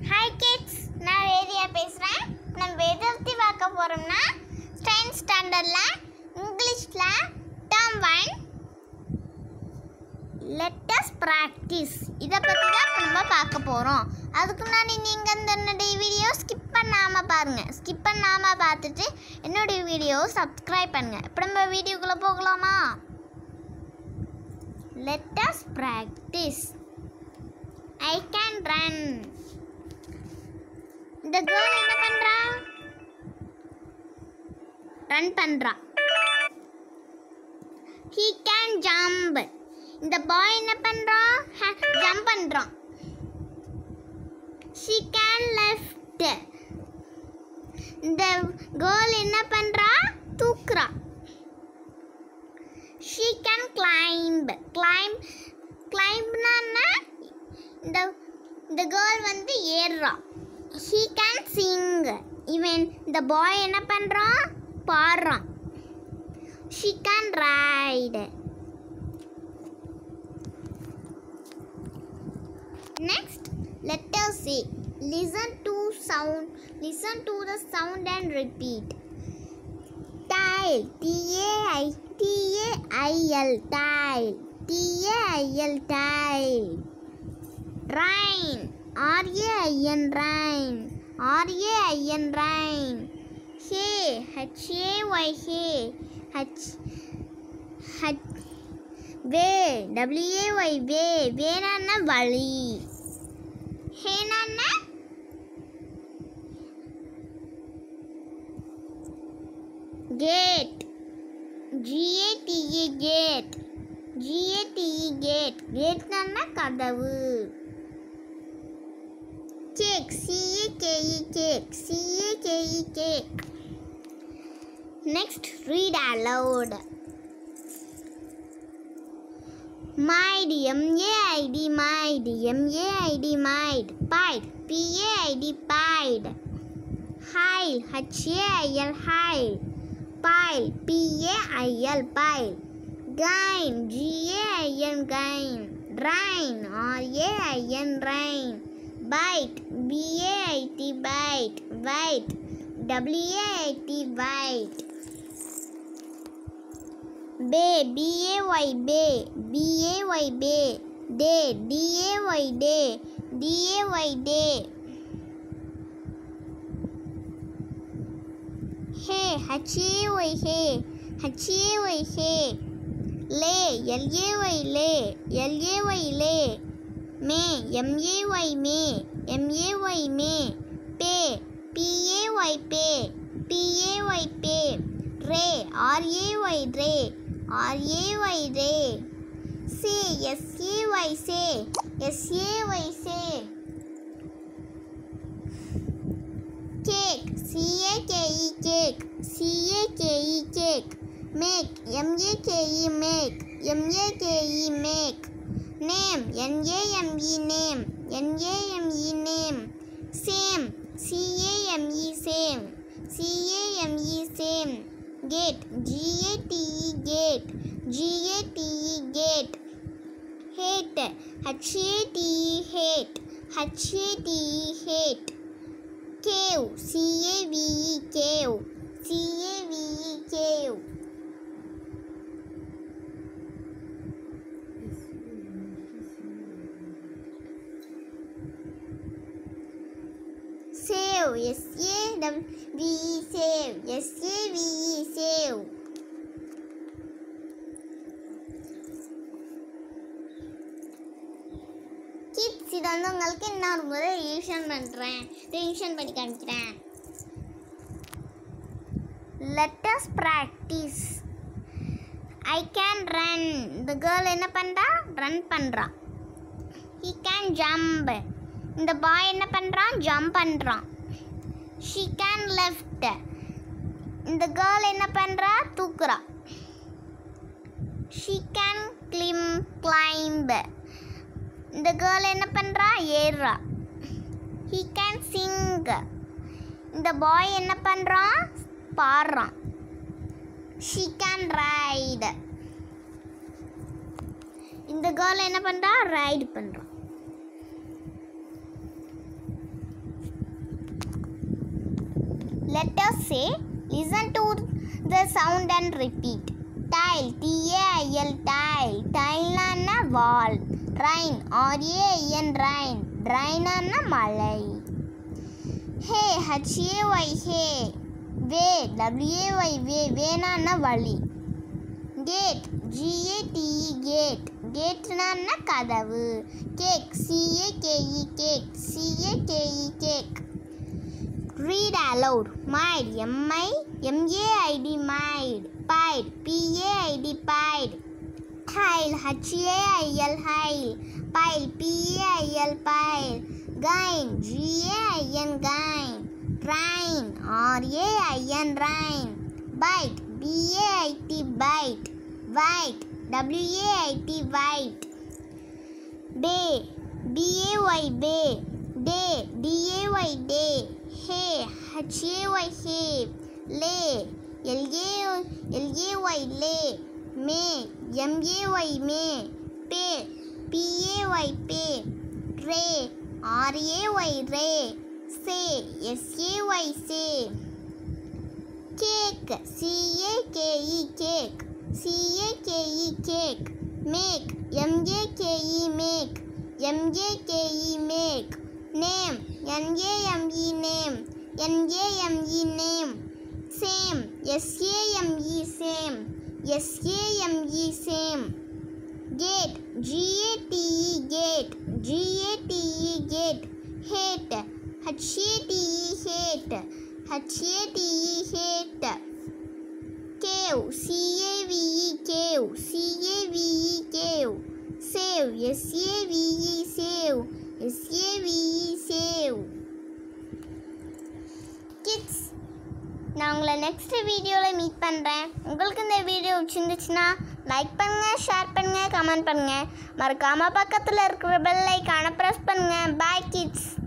Hi kids நான் வேதியா பேசுகிறேன் நம்ம எதை பற்றி பார்க்க போகிறோம்னா டென்த் ஸ்டாண்டர்டில் இங்கிலீஷில் டேர்ம் ஒன் லெட்டஸ் ப்ராக்டிஸ் இதை பற்றி தான் இப்ப நம்ம பார்க்க போகிறோம் அதுக்கு முன்னாடி நீங்கள் இந்த என்னுடைய வீடியோ ஸ்கிப் பண்ணாமல் பாருங்கள் ஸ்கிப் பண்ணாமல் பார்த்துட்டு என்னுடைய வீடியோ சப்ஸ்கிரைப் பண்ணுங்கள் இப்போ நம்ம வீடியோக்குள்ளே போகலாமா let's practice I can run இந்த கேர்ள் என்ன பண்றா ரன் பண்றா ஹீ கேன் ஜம்ப் இந்த பாய் என்ன பண்றான் ஜம்ப் பண்றான் ஷீ கேன் லெஃப்ட் இந்த கேர்ள் என்ன பண்றா தூக்குறா ஷீ கேன் கிளைம்ப் கிளைம் கிளைம்ப்னா என்ன இந்த இந்த கேர்ள் வந்து ஏறுறா ஹீ கேன் சிங் இவன் இந்த பாய் என்ன பண்ணுறான் பாடுறான் she can ride next letter see listen to sound listen to the sound and repeat tile t a i t a i l tile t a i l tile rain r a i n rain r a i n rain hay h a y hay h h way w a y way வேணான்னா வழி ஹேனான்னா gate G A T E gate G A T E gate கேட்னா கதவு cake C A K E cake C A K E cake next read aloud maid M A I D maid M A I D maid bait B A I T bait hail H A I L hail pile p a i l pile gain g a i n gain rain r a i n rain bite b a i t bite bite w a i t bite bay b a y bay b a y bay day d a y day d a y day hay H A Y hay H A Y hay lay L A Y lay L A Y lay may M A Y may M A Y may pay P A Y pay P A Y pay ray R A Y ray R A Y ray say S A Y say S A Y say cake c a k e cake c a k e cake make m a k e make m a k e make name n a m e name n a m e name same c a m e same c a m e same gate g a t e gate g a t e gate hate h a t e hate h a t e hate cave c a v e cave c a v e cave save s a w v e save s a v e save kids இதை வந்து உங்களுக்கு இன்னொரு முறை revision பண்ணுறேன் revision பண்ணி காமிக்கிறேன் let's practice I can run இந்த girl என்ன பண்ணுறா ரன் பண்ணுறான் ஹீ கேன் ஜம்ப் இந்த பாய் என்ன பண்ணுறான் ஜம்ப் பண்ணுறான் ஷீ கேன் லெஃப்ட் இந்த கேர்ள் என்ன பண்ணுறா தூக்குறா ஷீ கேன் கிளிம் கிளைம்ப் இந்த கேர்ள் என்ன பண்ணுறா ஏறுறா ஹீ கேன் சிங் இந்த பாய் என்ன பண்ணுறான் பாடுறான் ஷீ கேன் ரைடு இந்த கேர்ள் என்ன பண்ணுறா ரைடு பண்ணுறான் Let us say, listen to the sound and repeat. Tile, T-A-I-L, tile. Tile wall. Rain, R-A-I-N, rain. Rain மழை. Hey, H-A-Y, hey. Way, W-A-Y, way. வேணான்னா வழி. Gate, G-A-T-E, gate. கேட்னா கதவு cake C A K E cake C A K E cake read aloud maid M I M A I D maid bait B A I T bait hail H A I L hail pail P A I L pail gain G A I N gain rain R A I N rain bait B A I T bait wait W-A-I-T white day D-A-Y day day D-A-Y day hay H-A-Y hay lay L-A-L-A-Y lay may M-A-Y may pay P-A-Y pay ray R-A-Y ray say S-A-Y say cake C-A-K-E cake C-A-K-E cake make M-A-K-E make M-A-K-E make name N-A-M-E name N-A-M-E name same S-A-M-E same S-A-M-E same gate G-A-T-E gate G-A-T-E gate hate H-A-T-E hate H-A-T-E hate cave C-A-V-E cave C-A-V-E cave save S-A-V-E save S-A-V-E save kids நான் உங்களை next வீடியோவில் meet பண்ணுறேன் உங்களுக்கு இந்த video பிடிச்சிருந்துச்சுன்னா like பண்ணுங்கள் share பண்ணுங்கள் comment பண்ணுங்கள் மறக்காமல் பக்கத்தில் இருக்கிற பெல் ஐக்கானை ப்ரெஸ் பண்ணுங்கள் பாய் கிட்ஸ்